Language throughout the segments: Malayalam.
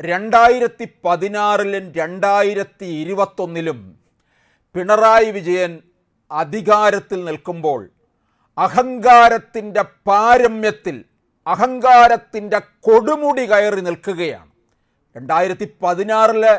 രണ്ടായിരത്തി പതിനാറിലും രണ്ടായിരത്തി ഇരുപത്തൊന്നിലും പിണറായി വിജയൻ അധികാരത്തിൽ നിൽക്കുമ്പോൾ അഹങ്കാരത്തിൻ്റെ പാരമ്യത്തിൽ അഹങ്കാരത്തിൻ്റെ കൊടുമുടി കയറി നിൽക്കുകയാണ് രണ്ടായിരത്തി പതിനാറില്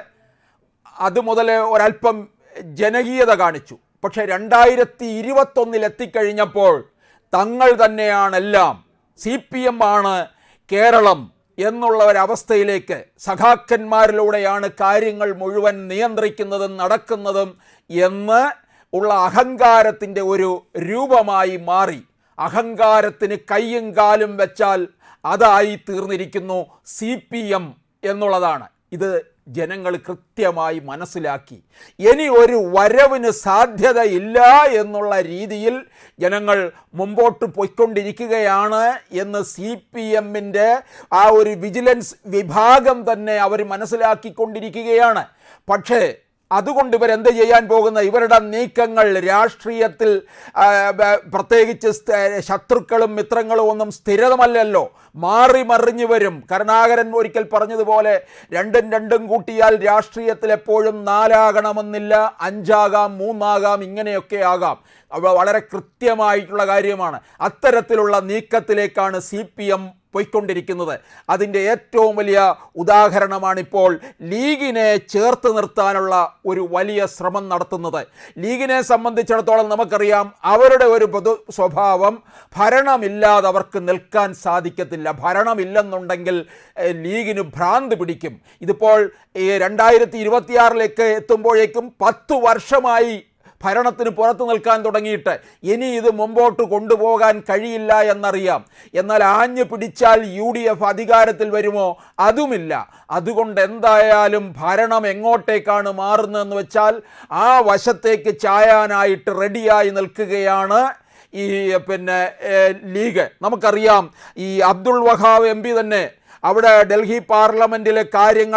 അത് മുതൽ ഒരല്പം ജനകീയത കാണിച്ചു പക്ഷെ രണ്ടായിരത്തി ഇരുപത്തൊന്നിൽ എത്തിക്കഴിഞ്ഞപ്പോൾ തങ്ങൾ തന്നെയാണെല്ലാം സി പി എം ആണ് കേരളം എന്നുള്ള ഒരവസ്ഥയിലേക്ക് സഖാക്കന്മാരിലൂടെയാണ് കാര്യങ്ങൾ മുഴുവൻ നിയന്ത്രിക്കുന്നതും നടക്കുന്നതും എന്ന് ഉള്ള അഹങ്കാരത്തിൻ്റെ ഒരു രൂപമായി മാറി അഹങ്കാരത്തിന് കയ്യും കാലും വെച്ചാൽ അതായി തീർന്നിരിക്കുന്നു സി പി എം എന്നുള്ളതാണ് ഇത് ജനങ്ങൾ കൃത്യമായി മനസ്സിലാക്കി ഇനി ഒരു വരവിന് സാധ്യതയില്ല എന്നുള്ള രീതിയിൽ ജനങ്ങൾ മുമ്പോട്ട് പോയിക്കൊണ്ടിരിക്കുകയാണ് എന്ന് സി പി എമ്മിൻ്റെ ആ ഒരു വിജിലൻസ് വിഭാഗം തന്നെ അവർ മനസ്സിലാക്കിക്കൊണ്ടിരിക്കുകയാണ് പക്ഷേ അതുകൊണ്ട് ഇവരെന്ത് ചെയ്യാൻ പോകുന്ന ഇവരുടെ നീക്കങ്ങൾ രാഷ്ട്രീയത്തിൽ ആ, ബ- പ്രത്യേകിച്ച് സ്ഥ- ശത്രുക്കളും മിത്രങ്ങളും ഒന്നും സ്ഥിരമല്ലല്ലോ മാറി മറിഞ്ഞു വരും കരുണാകരൻ ഒരിക്കൽ പറഞ്ഞതുപോലെ രണ്ടും രണ്ടും കൂട്ടിയാൽ രാഷ്ട്രീയത്തിൽ എപ്പോഴും നാലാകണമെന്നില്ല അഞ്ചാകാം മൂന്നാകാം ഇങ്ങനെയൊക്കെ ആകാം അവ വളരെ കൃത്യമായിട്ടുള്ള കാര്യമാണ് അത്തരത്തിലുള്ള നീക്കത്തിലേക്കാണ് സി പി എം പോയിക്കൊണ്ടിരിക്കുന്നത് അതിൻ്റെ ഏറ്റവും വലിയ ഉദാഹരണമാണിപ്പോൾ ലീഗിനെ ചേർത്ത് നിർത്താനുള്ള ഒരു വലിയ ശ്രമം നടത്തുന്നത് ലീഗിനെ സംബന്ധിച്ചിടത്തോളം നമുക്കറിയാം അവരുടെ ഒരു പൊതു സ്വഭാവം ഭരണമില്ലാതെ അവർക്ക് നിൽക്കാൻ സാധിക്കത്തില്ല ഭരണമില്ലെന്നുണ്ടെങ്കിൽ ഏഹ്, ലീഗിന് ഭ്രാന്ത് പിടിക്കും ഇതിപ്പോൾ ഈ രണ്ടായിരത്തി ഇരുപത്തിയാറിലേക്ക് എത്തുമ്പോഴേക്കും പത്ത് വർഷമായി ഭരണത്തിന് പുറത്തു നിൽക്കാൻ തുടങ്ങിയിട്ട് ഇനി ഇത് മുമ്പോട്ട് കൊണ്ടുപോകാൻ കഴിയില്ല എന്നറിയാം എന്നാൽ ആഞ്ഞു പിടിച്ചാൽ യു ഡി എഫ് അധികാരത്തിൽ വരുമോ അതുമില്ല അതുകൊണ്ട് എന്തായാലും ഭരണം എങ്ങോട്ടേക്കാണ് മാറുന്നതെന്ന് വെച്ചാൽ ആ വശത്തേക്ക് ചായാനായിട്ട് റെഡിയായി നിൽക്കുകയാണ് ഈ പിന്നെ ഏഹ്, ലീഗ് നമുക്കറിയാം ഈ അബ്ദുൾ വഹാബ് എം പി തന്നെ അവിടെ ഡൽഹി പാർലമെൻറ്റിലെ കാര്യങ്ങൾ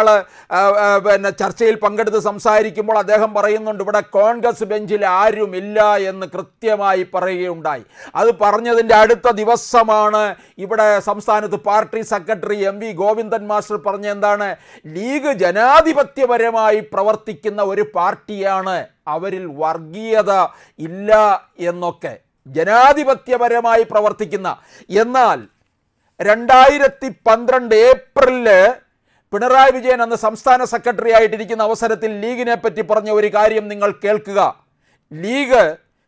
പിന്നെ ചർച്ചയിൽ പങ്കെടുത്ത് സംസാരിക്കുമ്പോൾ അദ്ദേഹം പറയുന്നുണ്ട് ഇവിടെ കോൺഗ്രസ് ബെഞ്ചിൽ ആരുമില്ല എന്ന് കൃത്യമായി പറയുകയുണ്ടായി അത് പറഞ്ഞതിൻ്റെ അടുത്ത ദിവസമാണ് ഇവിടെ സംസ്ഥാനത്ത് party secretary M V Govindan master പറഞ്ഞ എന്താണ് ലീഗ് ജനാധിപത്യപരമായി പ്രവർത്തിക്കുന്ന ഒരു പാർട്ടിയാണ് അവരിൽ വർഗീയത ഇല്ല എന്നൊക്കെ ജനാധിപത്യപരമായി പ്രവർത്തിക്കുന്ന എന്നാൽ രണ്ടായിരത്തി പന്ത്രണ്ട് ഏപ്രിലില് പിണറായി വിജയൻ അന്ന് സംസ്ഥാന സെക്രട്ടറി ആയിട്ടിരിക്കുന്ന അവസരത്തിൽ ലീഗിനെ പറ്റി പറഞ്ഞ ഒരു കാര്യം നിങ്ങൾ കേൾക്കുക ലീഗ്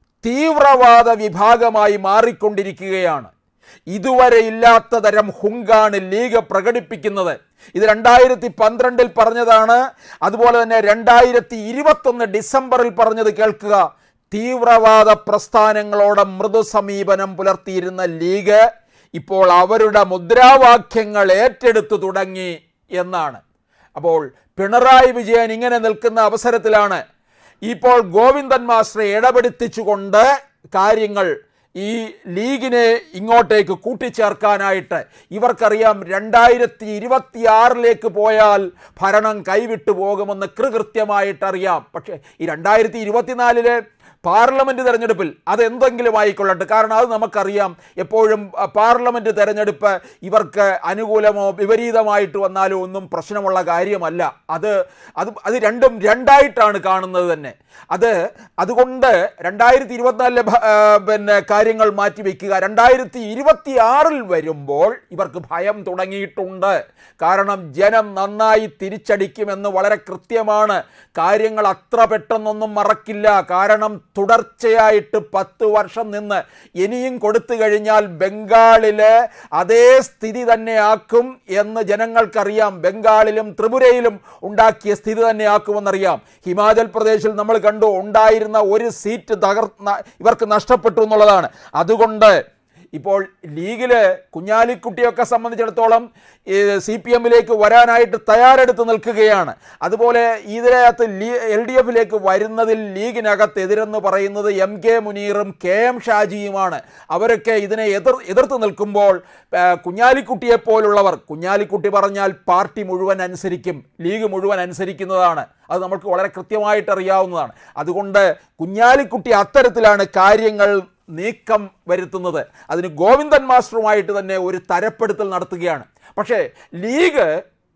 തീവ്രവാദ വിഭാഗമായി മാറിക്കൊണ്ടിരിക്കുകയാണ് ഇതുവരെ ഇല്ലാത്ത തരം ഹുങ്കാണ് ലീഗ് പ്രകടിപ്പിക്കുന്നത് ഇത് രണ്ടായിരത്തി പന്ത്രണ്ടിൽ പറഞ്ഞതാണ് അതുപോലെ തന്നെ രണ്ടായിരത്തി ഇരുപത്തൊന്ന് ഡിസംബറിൽ പറഞ്ഞത് കേൾക്കുക തീവ്രവാദ പ്രസ്ഥാനങ്ങളോട് മൃദു സമീപനം പുലർത്തിയിരുന്ന ലീഗ് ഇപ്പോൾ അവരുടെ മുദ്രാവാക്യങ്ങൾ ഏറ്റെടുത്തു തുടങ്ങി എന്നാണ് അപ്പോൾ പിണറായി വിജയൻ ഇങ്ങനെ നിൽക്കുന്ന അവസരത്തിലാണ് ഇപ്പോൾ ഗോവിന്ദൻ മാസ്റ്ററെ ഇടപെടുത്തിച്ചുകൊണ്ട് കാര്യങ്ങൾ ഈ ലീഗിനെ ഇങ്ങോട്ടേക്ക് കൂട്ടിച്ചേർക്കാനായിട്ട് ഇവർക്കറിയാം രണ്ടായിരത്തി ഇരുപത്തിയാറിലേക്ക് പോയാൽ ഭരണം കൈവിട്ടു പോകുമെന്ന് കൃകൃത്യമായിട്ടറിയാം പക്ഷേ ഈ രണ്ടായിരത്തി ഇരുപത്തിനാലിലെ പാർലമെൻറ്റ് തെരഞ്ഞെടുപ്പിൽ അതെന്തെങ്കിലും ആയിക്കൊള്ളട്ടെ കാരണം അത് നമുക്കറിയാം എപ്പോഴും അ, പാർലമെൻറ്റ് തെരഞ്ഞെടുപ്പ് ഇവർക്ക് അനുകൂലമോ വിപരീതമായിട്ട് വന്നാലോ ഒന്നും പ്രശ്നമുള്ള കാര്യമല്ല അത് അത് അത് രണ്ടും രണ്ടായിട്ടാണ് കാണുന്നത് തന്നെ അത് അതുകൊണ്ട് രണ്ടായിരത്തി ഇരുപത്തിനാലിലെ ഭ- ആ, പിന്നെ കാര്യങ്ങൾ മാറ്റിവെക്കുക രണ്ടായിരത്തി ഇരുപത്തി ആറിൽ വരുമ്പോൾ ഇവർക്ക് ഭയം തുടങ്ങിയിട്ടുണ്ട് കാരണം ജനം നന്നായി തിരിച്ചടിക്കുമെന്ന് വളരെ കൃത്യമാണ് കാര്യങ്ങൾ അത്ര പെട്ടെന്നൊന്നും മറക്കില്ല കാരണം തുടർച്ചയായിട്ട് പത്ത് വർഷം നിന്ന് ഇനിയും കൊടുത്തു കഴിഞ്ഞാൽ ബംഗാളിലെ അതേ സ്ഥിതി തന്നെ ആക്കും എന്ന് ജനങ്ങൾക്കറിയാം ബംഗാളിലും ത്രിപുരയിലും ഉണ്ടാക്കിയ സ്ഥിതി തന്നെ ആക്കുമെന്നറിയാം ഹിമാചൽ പ്രദേശിൽ നമ്മൾ കണ്ടു ഉണ്ടായിരുന്ന ഒരു സീറ്റ് തകർന്ന ഇവർക്ക് നഷ്ടപ്പെട്ടു എന്നുള്ളതാണ് അതുകൊണ്ട് ഇപ്പോൾ ലീഗിൽ കുഞ്ഞാലിക്കുട്ടിയൊക്കെ സംബന്ധിച്ചിടത്തോളം സി പി എമ്മിലേക്ക് വരാനായിട്ട് തയ്യാറെടുത്ത് നിൽക്കുകയാണ് അതുപോലെ ഇതിനകത്ത് ലീ എൽ ഡി എഫിലേക്ക് വരുന്നതിൽ ലീഗിനകത്ത് എതിരെന്ന് പറയുന്നത് എം കെ മുനീറും കെ എം ഷാജിയുമാണ് അവരൊക്കെ ഇതിനെ എതിർ എതിർത്ത് നിൽക്കുമ്പോൾ ആ, കുഞ്ഞാലിക്കുട്ടിയെപ്പോലുള്ളവർ കുഞ്ഞാലിക്കുട്ടി പറഞ്ഞാൽ പാർട്ടി മുഴുവൻ അനുസരിക്കും ലീഗ് മുഴുവൻ അനുസരിക്കുന്നതാണ് അത് നമുക്ക് വളരെ കൃത്യമായിട്ട് അറിയാവുന്നതാണ് അതുകൊണ്ട് കുഞ്ഞാലിക്കുട്ടി അത്തരത്തിലാണ് കാര്യങ്ങൾ നീക്കം വരുത്തുന്നത് അതിന് ഗോവിന്ദൻ മാസ്റ്ററുമായിട്ട് തന്നെ ഒരു തരപ്പെടുത്തൽ നടത്തുകയാണ് പക്ഷേ ലീഗ്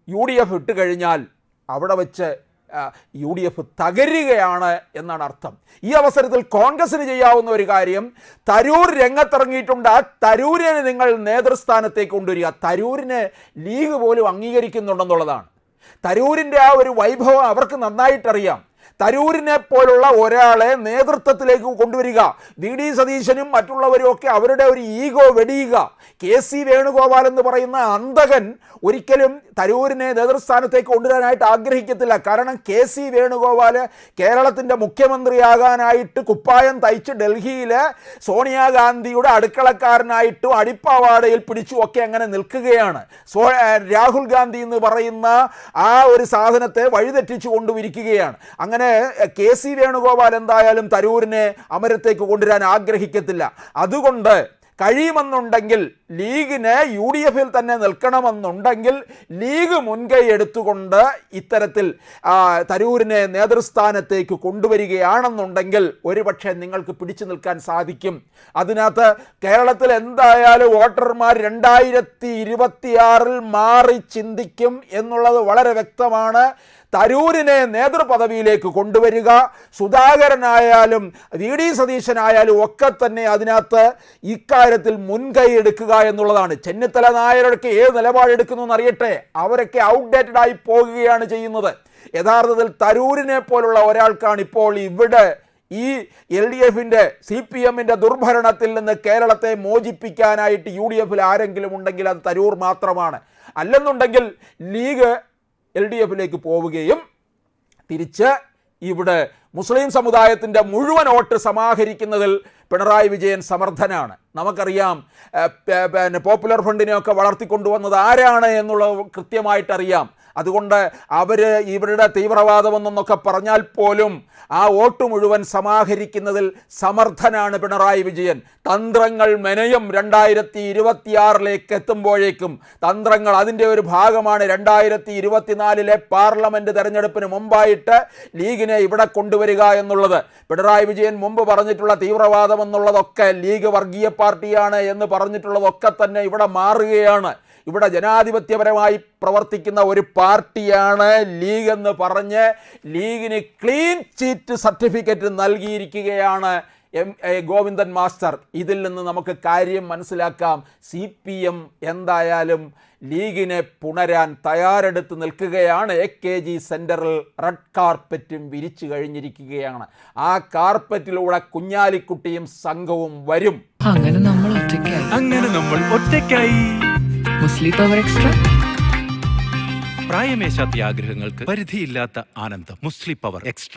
യു ഡി എഫ് ഇട്ട് കഴിഞ്ഞാൽ അവിടെ വെച്ച് ആ, യു ഡി എഫ് തകരുകയാണ് എന്നാണ് അർത്ഥം ഈ അവസരത്തിൽ കോൺഗ്രസിന് ചെയ്യാവുന്ന ഒരു കാര്യം തരൂർ രംഗത്തിറങ്ങിയിട്ടുണ്ട് ആ തരൂരിനെ നിങ്ങൾ നേതൃസ്ഥാനത്തേക്ക് കൊണ്ടുവരിക തരൂരിനെ ലീഗ് പോലും അംഗീകരിക്കുന്നുണ്ടെന്നുള്ളതാണ് തരൂരിൻ്റെ ആ ഒരു വൈഭവം അവർക്ക് നന്നായിട്ടറിയാം തരൂരിനെ പോലുള്ള ഒരാളെ നേതൃത്വത്തിലേക്ക് കൊണ്ടുവരിക വി ഡി സതീശനും മറ്റുള്ളവരും ഒക്കെ അവരുടെ ഒരു ഈഗോ വെടിയുക കെ സി വേണുഗോപാൽ എന്ന് പറയുന്ന അന്തകൻ ഒരിക്കലും തരൂരിനെ നേതൃസ്ഥാനത്തേക്ക് കൊണ്ടുവരാനായിട്ട് ആഗ്രഹിക്കത്തില്ല കാരണം കെ സി വേണുഗോപാൽ കേരളത്തിൻ്റെ മുഖ്യമന്ത്രിയാകാനായിട്ട് കുപ്പായം തയ്ച്ച് ഡൽഹിയിൽ സോണിയാഗാന്ധിയുടെ അടുക്കളക്കാരനായിട്ടും അടിപ്പാവാടയിൽ പിടിച്ചും ഒക്കെ അങ്ങനെ നിൽക്കുകയാണ് സോ ഏഹ് രാഹുൽ ഗാന്ധി എന്ന് പറയുന്ന ആ ഒരു സാധനത്തെ വഴിതെറ്റിച്ചു കൊണ്ടുവിരിക്കുകയാണ് അങ്ങനെ എഹ്, കെ സി വേണുഗോപാൽ എന്തായാലും തരൂരിനെ അമരത്തേക്ക് കൊണ്ടുവരാൻ ആഗ്രഹിക്കത്തില്ല അതുകൊണ്ട് കഴിയുമെന്നുണ്ടെങ്കിൽ ലീഗിന് യു ഡി എഫിൽ തന്നെ നിൽക്കണമെന്നുണ്ടെങ്കിൽ ലീഗ് മുൻകൈ എടുത്തുകൊണ്ട് ഇത്തരത്തിൽ ആ, തരൂരിനെ നേതൃസ്ഥാനത്തേക്ക് കൊണ്ടുവരികയാണെന്നുണ്ടെങ്കിൽ ഒരുപക്ഷെ നിങ്ങൾക്ക് പിടിച്ചു നിൽക്കാൻ സാധിക്കും അതിനകത്ത് കേരളത്തിൽ എന്തായാലും വോട്ടർമാർ രണ്ടായിരത്തി ഇരുപത്തിയാറിൽ മാറി ചിന്തിക്കും എന്നുള്ളത് വളരെ വ്യക്തമാണ് തരൂരിനെ നേതൃപദവിയിലേക്ക് കൊണ്ടുവരിക സുധാകരനായാലും വി ഡി സതീശനായാലും ഒക്കെ തന്നെ അതിനകത്ത് ഇക്കാര്യത്തിൽ മുൻകൈ എടുക്കുക എന്നുള്ളതാണ് ചെന്നിത്തല നായരൊക്കെ ഏത് നിലപാടെടുക്കുന്നു എന്നറിയട്ടെ അവരൊക്കെ ഔട്ട്ഡേറ്റഡ് ആയി പോകുകയാണ് ചെയ്യുന്നത് യഥാർത്ഥത്തിൽ തരൂരിനെ പോലുള്ള ഒരാൾക്കാണ് ഇപ്പോൾ ഇവിടെ ഈ എൽ ഡി എഫിൻ്റെ സി പി എമ്മിൻ്റെ ദുർഭരണത്തിൽ നിന്ന് കേരളത്തെ മോചിപ്പിക്കാനായിട്ട് യു ഡി എഫിൽ ആരെങ്കിലും ഉണ്ടെങ്കിൽ അത് തരൂർ മാത്രമാണ് അല്ലെന്നുണ്ടെങ്കിൽ ലീഗ് എൽ ഡി എഫിലേക്ക് പോവുകയും തിരിച്ച് ഇവിടെ മുസ്ലിം സമുദായത്തിൻ്റെ മുഴുവൻ വോട്ട് സമാഹരിക്കുന്നതിൽ പിണറായി വിജയൻ സമർത്ഥനാണ് നമുക്കറിയാം ഏഹ്, പ- പിന്നെ പോപ്പുലർ ഫണ്ടിനെയൊക്കെ വളർത്തിക്കൊണ്ടുവന്നത് ആരാണ് എന്നുള്ളത് കൃത്യമായിട്ടറിയാം അതുകൊണ്ട് അവർ ഇവരുടെ തീവ്രവാദമെന്നൊക്കെ പറഞ്ഞാൽ പോലും ആ വോട്ട് മുഴുവൻ സമാഹരിക്കുന്നതിൽ സമർത്ഥനാണ് പിണറായി വിജയൻ തന്ത്രങ്ങൾ മെനയും രണ്ടായിരത്തി ഇരുപത്തിയാറിലേക്ക് എത്തുമ്പോഴേക്കും തന്ത്രങ്ങൾ അതിൻ്റെ ഒരു ഭാഗമാണ് രണ്ടായിരത്തി ഇരുപത്തിനാലിലെ പാർലമെൻറ്റ് തെരഞ്ഞെടുപ്പിന് മുമ്പായിട്ട് ലീഗിനെ ഇവിടെ കൊണ്ടുവരിക എന്നുള്ളത് പിണറായി വിജയൻ മുമ്പ് പറഞ്ഞിട്ടുള്ള തീവ്രവാദം എന്നുള്ളതൊക്കെ ലീഗ് വർഗീയ പാർട്ടിയാണ് എന്ന് പറഞ്ഞിട്ടുള്ളതൊക്കെ തന്നെ ഇവിടെ മാറുകയാണ് ഇവിടെ ജനാധിപത്യപരമായി പ്രവർത്തിക്കുന്ന ഒരു പാർട്ടിയാണ് ലീഗ് എന്ന് പറഞ്ഞ് ലീഗിന് ക്ലീൻ ചീറ്റ് സർട്ടിഫിക്കറ്റ് നൽകിയിരിക്കുകയാണ് എം എ ഗോവിന്ദൻ മാസ്റ്റർ ഇതിൽ നിന്ന് നമുക്ക് കാര്യം മനസ്സിലാക്കാം സി പി എം എന്തായാലും ലീഗിനെ പുണരാൻ തയ്യാറെടുത്ത് നിൽക്കുകയാണ് എ കെ ജി സെൻറ്ററിൽ റെഡ് കാർപ്പറ്റും വിരിച്ചു കഴിഞ്ഞിരിക്കുകയാണ് ആ കാർപ്പറ്റിലൂടെ കുഞ്ഞാലിക്കുട്ടിയും സംഘവും വരും അങ്ങനെ നമ്മൾ ഒറ്റയ്ക്കായി അങ്ങനെ നമ്മൾ ഒറ്റയ്ക്കായി മുസ്ലിം പവർ എക്സ്ട്രാ പ്രായമേശാത്ത ആഗ്രഹങ്ങൾക്ക് പരിധിയില്ലാത്ത ആനന്ദം മുസ്ലിം പവർ എക്സ്ട്രാ